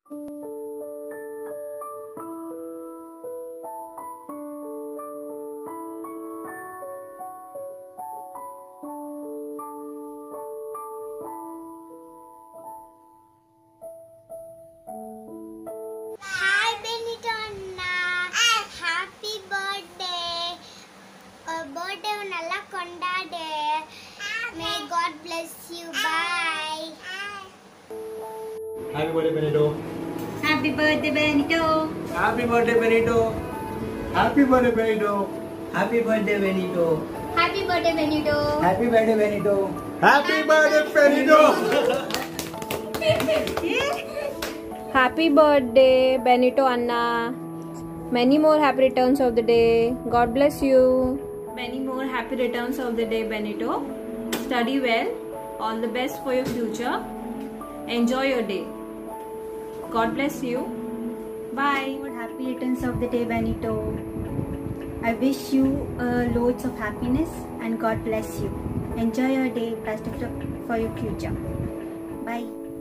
Hi Benito அண்ணா happy birthday birthday நல்லா கொண்டாடு may god bless you bye Happy birthday, Benito. Happy birthday, Benito. Happy birthday, Benito. Happy birthday, Benito. Happy birthday, Benito. happy birthday Benito Happy birthday, Benito. Happy birthday, Benito. Happy birthday, Benito Anna. Many more happy returns of the day. God bless you. Many more happy returns of the day, Benito. Study well. All the best for your future. Enjoy your day. God bless you. Bye. More happy returns of the day, Benito. I wish you uh, loads of happiness and God bless you. Enjoy your day. Best of luck for your future. Bye.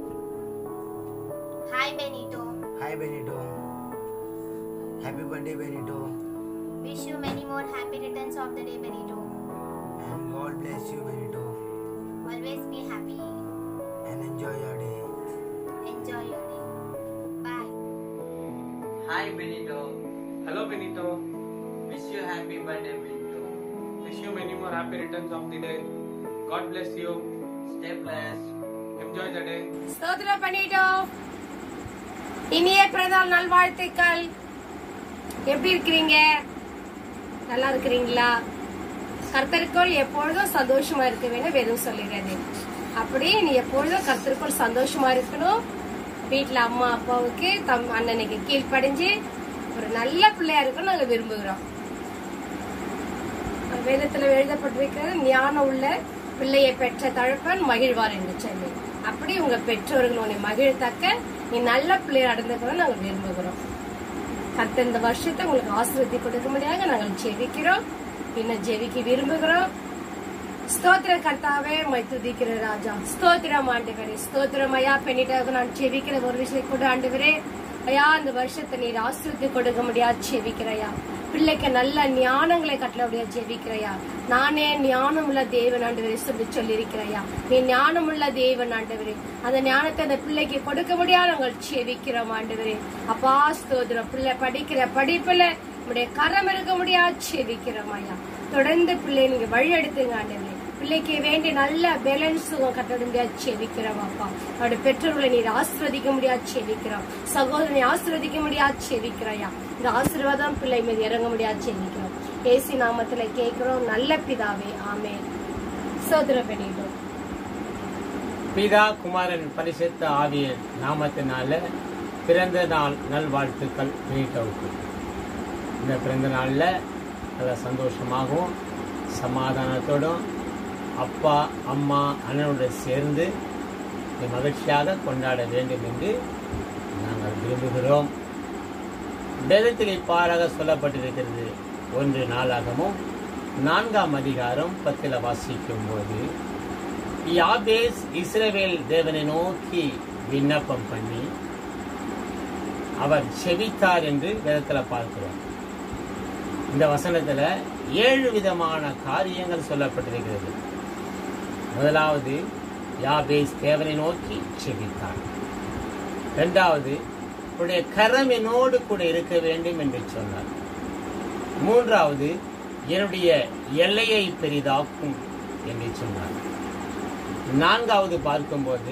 hi Benito Hi, Benito. Happy birthday, Benito. wish you many more happy returns of the day Benito And God bless you, Benito. always be happy And enjoy your day. enjoy your day bye Hi Benito. Hello, Benito. Wish you happy birthday Benito. Wish you many more happy returns of the day. God bless you. Stay blessed. Enjoy the day. ஸ்தோத்திரம் பண்ணிட்டோம் இனிய பிறந்தாள் நல்வாழ்த்துக்கள் எப்படி இருக்கிறீங்க நல்லா இருக்கிறீங்களா கர்த்தருக்குள் எப்பொழுதும் சந்தோஷமா இருக்க வேண்டும் வேதம் சொல்லுகிறது அப்படி நீ எப்பொழுதும் கர்த்தருக்குள் சந்தோஷமா இருக்கணும் வீட்ல அம்மா அப்பாவுக்கு தம் அண்ணனுக்கு கீழ்ப்படிஞ்சு ஒரு நல்ல பிள்ளையா இருக்கணும் நாங்க விரும்புகிறோம் வேதத்துல எழுதப்பட்டிருக்கிறது ஞானம் உள்ள பிள்ளையை பெற்ற தழப்பன் மகிழ்வார் என்று சொல்லி அப்படி உங்க பெற்றோர்கள் உன்னை மகிழத்தக்க நீ நல்ல பிள்ளையை அடைந்துக்கணும் நாங்கள் விரும்புகிறோம் கத்த இந்த வருஷத்தை உங்களுக்கு ஆசீர்வதி கொடுக்க முடியாத நாங்கள் ஜெபிக்கிறோம் இன்னும் ஜெபிக்க விரும்புகிறோம் ஸ்தோத்திர கர்த்தாவே மை துதிக்கிற ராஜா ஸ்தோத்திரம் ஆண்டவரே ஸ்தோத்திரம் ஐயா பெண்ணிட்டாக நான் ஜெபிக்கிற ஒரு விஷயம் கூட ஆண்டவரே ஐயா இந்த வருஷத்தை நீர் ஆசீர்வதி கொடுக்க முடியாது ஜெபிக்கிறையா பிள்ளைக்கு நல்ல ஞானங்களை கட்டளை ஜெபிக்கிறையா நானே ஞானம் உள்ள தேவன் ஆண்டவரே சொல்லி சொல்லியிருக்கிறையா நீ ஞானம் உள்ள தேவன் ஆண்டவரே அந்த ஞானத்தை அந்த பிள்ளைக்கு கொடுக்க முடியாது நாங்கள் ஜெபிக்கிறோம் ஆண்டவரே அப்பா ஸ்தோத்திரம் பிள்ளை படிக்கிற படிப்புல உடைய கரம் இருக்க முடியாது ஜெபிக்கிறோம் ஐயா தொடர்ந்து பிள்ளை நீங்க வழி எடுத்துங்க ஆண்டவரே பிள்ளைக்கு வேண்டிய நல்ல பேலன்ஸ் கட்ட முடியாது செவிக்கிறோம் அப்பா அவருடைய பெற்றோர்களை நீர் ஆசீர்வதிக்க முடியாது செவிக்கிறோம் சகோதரனை ஆசீர்வதிக்க முடியாது செவிக்கிறாயா இந்த ஆசீர்வாதம் பிள்ளை மீது இறங்க முடியாது செவிக்கிறோம் ஏசி நாமத்துல கேட்கிறோம் நல்ல பிதாவே ஆமே சோதர பண்ணிட்டோம் பிதா குமாரன் பரிசுத்த ஆவிய நாமத்தினால பிறந்த நாள் நல்வாழ்த்துக்கள் மீட்டவுக்கு இந்த பிறந்த நாளில் நல்ல சந்தோஷமாகவும் சமாதானத்தோடும் அப்பா அம்மா அண்ணனோடு சேர்ந்து இதை மகிழ்ச்சியாக கொண்டாட வேண்டும் என்று நாங்கள் விரும்புகிறோம் வேதத்தில் இப்பாறாக சொல்லப்பட்டிருக்கிறது ஒன்று நாளாகமும் நான்காம் அதிகாரம் பத்தில் வாசிக்கும் போது யாபேஸ் இஸ்ரவேல் தேவனை நோக்கி விண்ணப்பம் பண்ணி அவர் செவித்தார் என்று வேதத்துல பார்க்கிறோம் இந்த வசனத்துல ஏழு விதமான காரியங்கள் சொல்லப்பட்டிருக்கிறது முதலாவது யாபேஸ் தேவனை நோக்கி செவித்தார் இரண்டாவது உடைய கரம் என்னோடு கூட இருக்க வேண்டும் என்று சொன்னார் மூன்றாவது என்னுடைய எல்லையை பெரிதாக்கும் என்று சொன்னார் நான்காவது பார்க்கும்போது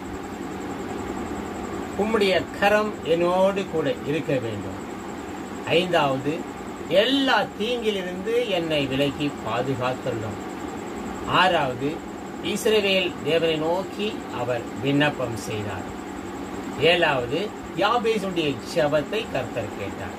உம்முடைய கரம் என்னோடு கூட இருக்க வேண்டும் ஐந்தாவது எல்லா தீங்கிலிருந்து என்னை விலக்கி பாதுகாத்துள்ளோம் ஆறாவது இஸ்ரவேல் தேவனை நோக்கி அவர் விண்ணப்பம் செய்தார் ஏழாவது யாபேசுடைய ஜெபத்தை கர்த்தர் கேட்டார்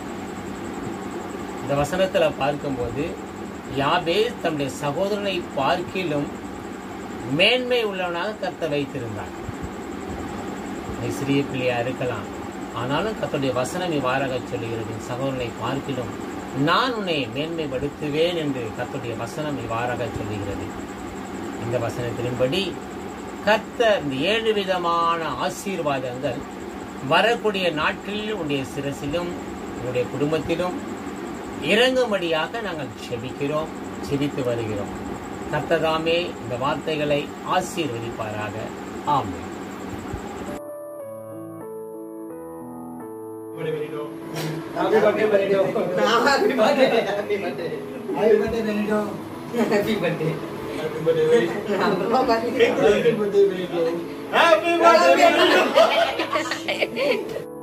இந்த வசனத்துல பார்க்கும்போது யாபேஸ் தன்னுடைய சகோதரனை பார்க்கிலும் மேன்மை உள்ளவனாக கர்த்தர் வைத்திருந்தார் நீ சிறிய பிள்ளையா இருக்கலாம் ஆனாலும் கர்த்தருடைய வசனம் இவ்வாறாக சொல்லுகிறது என் சகோதரனை பார்க்கிலும் நான் உன்னை மேன்மைப்படுத்துவேன் என்று கர்த்தருடைய வசனம் இவ்வாறாக சொல்லுகிறது இந்த வசனத்தின்படி கர்த்தர் இந்த ஏழு விதமான ஆசீர்வாதங்கள் வரக்கூடிய நாட்களில் உடைய சிரசிலும் உங்களுடைய குடும்பத்திலும் இறங்கும்படியாக நாங்கள் செபிக்கிறோம் செபித்து வருகிறோம் கர்த்ததாமே இந்த வார்த்தைகளை ஆசீர்வதிப்பாராக ஆமென் Happy birthday, Benito. Happy birthday. Happy birthday. Happy birthday, Benito. Happy birthday. Happy birthday, Benito. Happy birthday, Benito. Happy birthday, Benito.